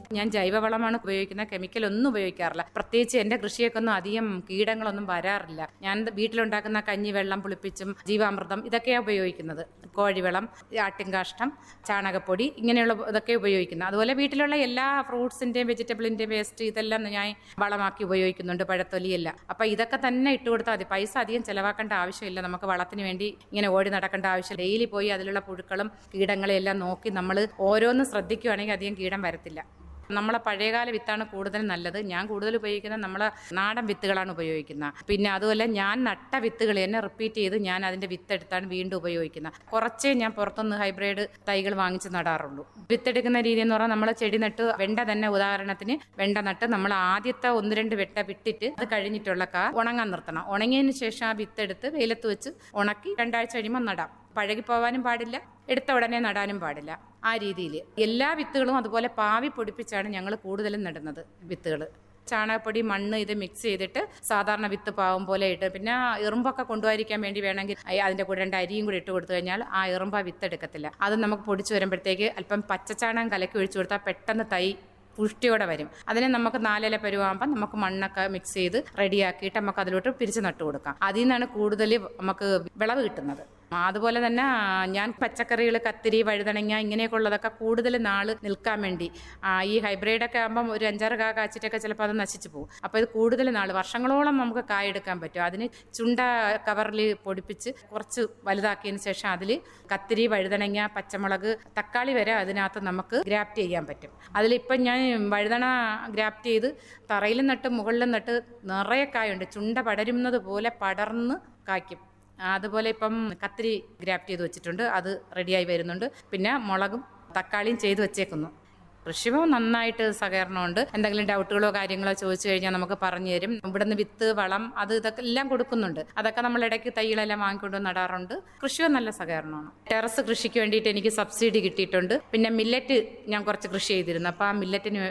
ഞാൻ ജൈവവളമാണ് ഉപയോഗിക്കുന്നത് കെമിക്കൽ ഒന്നും ഉപയോഗിക്കാറില്ല പ്രത്യേകിച്ച് എൻ്റെ കൃഷിയൊക്കെ ഒന്നും അധികം കീടങ്ങളൊന്നും വരാറില്ല ഞാൻ വീട്ടിലുണ്ടാക്കുന്ന കഞ്ഞി വെള്ളം പുളിപ്പിച്ചും ജീവാമൃതം ഇതൊക്കെയാണ് ഉപയോഗിക്കുന്നത് കോഴിവളം ആട്ടിൻകാഷ്ടം ചാണകപ്പൊടി ഇങ്ങനെയുള്ള ഇതൊക്കെ ഉപയോഗിക്കുന്നത് അതുപോലെ വീട്ടിലുള്ള എല്ലാ ഫ്രൂട്ട്സിൻ്റെയും വെജിറ്റബിളിൻ്റെയും വേസ്റ്റ് ഇതെല്ലാം ഞാൻ വളമാക്കി ഉപയോഗിക്കുന്നുണ്ട് പഴത്തൊലിയെല്ലാം അപ്പം ഇതൊക്കെ തന്നെ ഇട്ട് കൊടുത്താൽ മതി പൈസ അധികം ചിലവാക്കേണ്ട ആവശ്യമില്ല നമുക്ക് വളത്തിന് വേണ്ടി ഇങ്ങനെ ഓടി നടക്കേണ്ട ആവശ്യം ഡെയിലി പോയി അതിലുള്ള പുഴുക്കളും കീടങ്ങളെല്ലാം നോക്കി നമ്മൾ ഓരോന്ന് ശ്രദ്ധിക്കുകയാണെങ്കിൽ അധികം കീടം വരത്തില്ല നമ്മളെ പഴയകാല വിത്താണ് കൂടുതൽ നല്ലത് ഞാൻ കൂടുതൽ ഉപയോഗിക്കുന്നത് നമ്മളെ നാടൻ വിത്തുകളാണ് ഉപയോഗിക്കുന്നത് പിന്നെ അതുപോലെ ഞാൻ നട്ട വിത്തുകൾ തന്നെ റിപ്പീറ്റ് ചെയ്ത് ഞാൻ അതിൻ്റെ വിത്തെടുത്താണ് വീണ്ടും ഉപയോഗിക്കുന്നത് കുറച്ചേ ഞാൻ പുറത്തുനിന്ന് ഹൈബ്രിഡ് തൈകൾ വാങ്ങിച്ച് നടാറുള്ളൂ വിത്തെടുക്കുന്ന രീതി എന്ന് പറഞ്ഞാൽ നമ്മൾ ചെടി നട്ട് വെണ്ട തന്നെ ഉദാഹരണത്തിന് വെണ്ട നട്ട് നമ്മൾ ആദ്യത്തെ ഒന്ന് രണ്ട് വെട്ട വിട്ടിട്ട് അത് കഴിഞ്ഞിട്ടുള്ള കാ ഉണങ്ങാൻ നിർത്തണം ഉണങ്ങിയതിന് ശേഷം ആ വിത്തെടുത്ത് വെയിലത്ത് വെച്ച് ഉണക്കി രണ്ടാഴ്ച കഴിയുമ്പോൾ നടാം പഴകി പോവാനും പാടില്ല എടുത്ത ഉടനെ നടാനും പാടില്ല ആ രീതിയിൽ എല്ലാ വിത്തുകളും അതുപോലെ പാവി പൊടിപ്പിച്ചാണ് ഞങ്ങൾ കൂടുതലും നടുന്നത് വിത്തുകൾ ചാണകപ്പൊടി മണ്ണ് ഇത് മിക്സ് ചെയ്തിട്ട് സാധാരണ വിത്ത് പാവം പോലെ ഇട്ട് പിന്നെ എറുമ്പൊക്കെ കൊണ്ടുപോയിരിക്കാൻ വേണ്ടി വേണമെങ്കിൽ അയ് അതിന്റെ കൂടെ രണ്ട് അരിയും കൂടി ഇട്ട് കൊടുത്തു കഴിഞ്ഞാൽ ആ എറുമ്പ് ആ വിത്ത് എടുക്കത്തില്ല അത് നമുക്ക് പൊടിച്ചു വരുമ്പോഴത്തേക്ക് അല്പം പച്ചച്ചാണകം കലക്കി ഒഴിച്ചു കൊടുത്താൽ പെട്ടെന്ന് തൈ പുഷ്ടിയോടെ വരും അതിനെ നമുക്ക് നാലില പരുവാകുമ്പോൾ നമുക്ക് മണ്ണൊക്കെ മിക്സ് ചെയ്ത് റെഡിയാക്കിയിട്ട് നമുക്ക് അതിലോട്ട് പിരിച്ച് നട്ടു കൊടുക്കാം അതിൽ നിന്നാണ് കൂടുതൽ നമുക്ക് വിളവ് കിട്ടുന്നത് അതുപോലെ തന്നെ ഞാൻ പച്ചക്കറികൾ കത്തിരി വഴുതണങ്ങ ഇങ്ങനെയൊക്കെ ഉള്ളതൊക്കെ കൂടുതൽ നാള് നിൽക്കാൻ വേണ്ടി ആ, ഈ ഹൈബ്രിഡൊക്കെ ആകുമ്പം ഒരു അഞ്ചാറ് കാ കാച്ചിട്ടൊക്കെ ചിലപ്പോൾ അത് നശിച്ചു പോകും അപ്പോൾ ഇത് കൂടുതൽ നാൾ വർഷങ്ങളോളം നമുക്ക് കായെടുക്കാൻ പറ്റും അതിന് ചുണ്ട കവറിൽ പൊടിപ്പിച്ച് കുറച്ച് വലുതാക്കിയതിന് ശേഷം അതിൽ കത്തിരി വഴുതണങ്ങ പച്ചമുളക് തക്കാളി വരെ അതിനകത്ത് നമുക്ക് ഗ്രാഫ്റ്റ് ചെയ്യാൻ പറ്റും അതിലിപ്പം ഞാൻ വഴുതണ ഗ്രാഫ്റ്റ് ചെയ്ത് തറയിലും നട്ട് മുകളിലും നട്ട് നിറയെ കായുണ്ട് ചുണ്ട പടരുന്നത് പോലെ പടർന്ന് കായ്ക്കും അതുപോലെ ഇപ്പം കത്തിരി ഗ്രാഫ്റ്റ് ചെയ്ത് വെച്ചിട്ടുണ്ട് അത് റെഡിയായി വരുന്നുണ്ട് പിന്നെ മുളകും തക്കാളിയും ചെയ്ത് വെച്ചേക്കുന്നു കൃഷിഭവൻ നന്നായിട്ട് സഹകരണമുണ്ട് എന്തെങ്കിലും ഡൗട്ടുകളോ കാര്യങ്ങളോ ചോദിച്ചു കഴിഞ്ഞാൽ നമുക്ക് പറഞ്ഞു തരും ഇവിടുന്ന് വിത്ത് വളം അത് ഇതൊക്കെ എല്ലാം കൊടുക്കുന്നുണ്ട് അതൊക്കെ നമ്മൾ ഇടയ്ക്ക് തൈകളെല്ലാം വാങ്ങിക്കൊണ്ട് നടാറുണ്ട് കൃഷിഭവൻ നല്ല സഹകരണമാണ് ടെറസ് കൃഷിക്ക് വേണ്ടിയിട്ട് എനിക്ക് സബ്സിഡി കിട്ടിയിട്ടുണ്ട് പിന്നെ മില്ലറ്റ് ഞാൻ കുറച്ച് കൃഷി ചെയ്തിരുന്നു അപ്പോൾ ആ മില്ലറ്റിന്